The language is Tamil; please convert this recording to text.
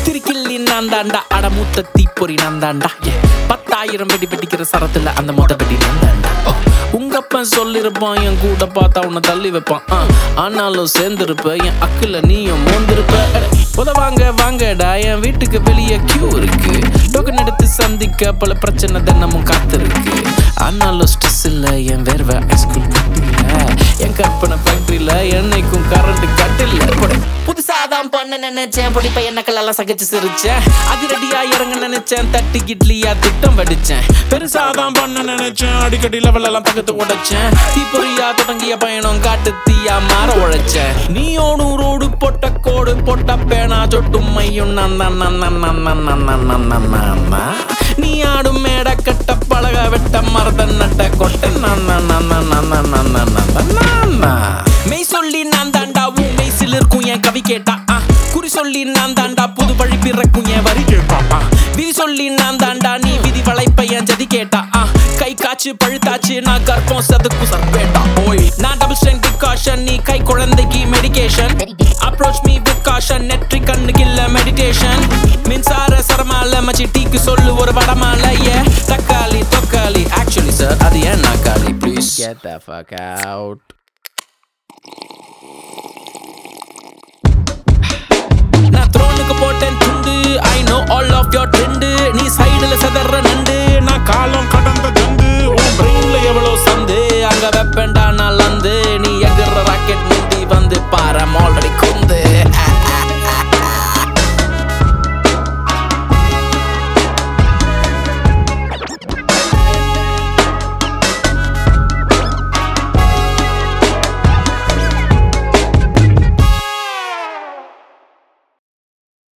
திருக்கிள்ளி நான் தாண்டா அடமூத்த தீப்பொறி நான் தாண்டா Yeah. பத்தாயிரம் வெடி வெடிக்கிற சரத்துல அந்த மொத்த வெடி நான் தாண்டா Oh. உங்க அப்பன் சொல்லிருப்பான் என் கூட பார்த்தா உன்னை தள்ளி வைப்பான் ஆ, ஆனாலும் சேர்ந்திருப்ப என் அக்குல நீயும் மோந்திருப்ப அட, உதவாங்க வாங்கடா என் வீட்டுக்கு வெளியே கியூ இருக்கு டோக்கன் எடுத்து சந்திக்க பல பிரச்சனை தினமும் காத்திருக்கு ஆனாலும் ஸ்ட்ரெஸ் இல்ல என் வேர்வை ஹைஸ்கூல் கட்டில என் கற்பனை ஃபேக்டரியில என்னைக்கும் கரண்ட் கட்டில்ல புதுசாதான் பண்ண நினைச்சேன் பொடி பையனக்கள் எல்லாம் சகிச்சு சிரிச்சேன் அதிரடியா இறங்க நினைச்சேன் தட்டி கிட்லியா திட்டம் வடிச்சேன் பெருசாதான் பண்ண நினைச்சேன் அடிக்கடி லெவல் எல்லாம் தகத்து உடைச்சேன் தீப்பொறியா தொடங்கிய பயணம் காட்டு தீயா மாற உழைச்சேன் நீயோடும் ரோடு போட்ட கோடு போட்ட பேனா சொட்டும் மையும் நான் நான் நான் நான் நான் நான் நான் நான் நான் நான் நான் நான். நீ ஆடும் மேட கட்ட பழக வெட்ட மரத நட்ட கொட்ட நான் நான் நான் நான் நான் நான் நான் நான் நான் நான் நான் நான். மெய் சொல்லி நான் தாண்டா உன் மெய்சில் இருக்கும் என் கவி கேட்டா ஆ. குறி சொல்லி நான் தாண்டா புது வழி பிறக்கும் என் வரி கேட்டா ஆ. விதி சொல்லி நான் தாண்டா நீ விதி வளைப்ப என் ஜதி கேட்டா ஆ. கை காச்சு பழுத்தாச்சு நான் கர்ப்பம் சதுக்கு சர்பேட்டா ஓய் நான் டபுள் ஸ்ட்ரென்த் காஷன் நீ கை குழந்தைக்கு medication approach me with caution நெற்றி கண்ணுக்கு இல்ல மெடிடேஷன் மின்சார சரமால மச்சி டீக்கு சொல்லு ஒரு வடமால ஏ தக்காளி தொக்காளி ஆக்சுவலி சார் அது ஏன் நாக்காளி please Get the fuck out.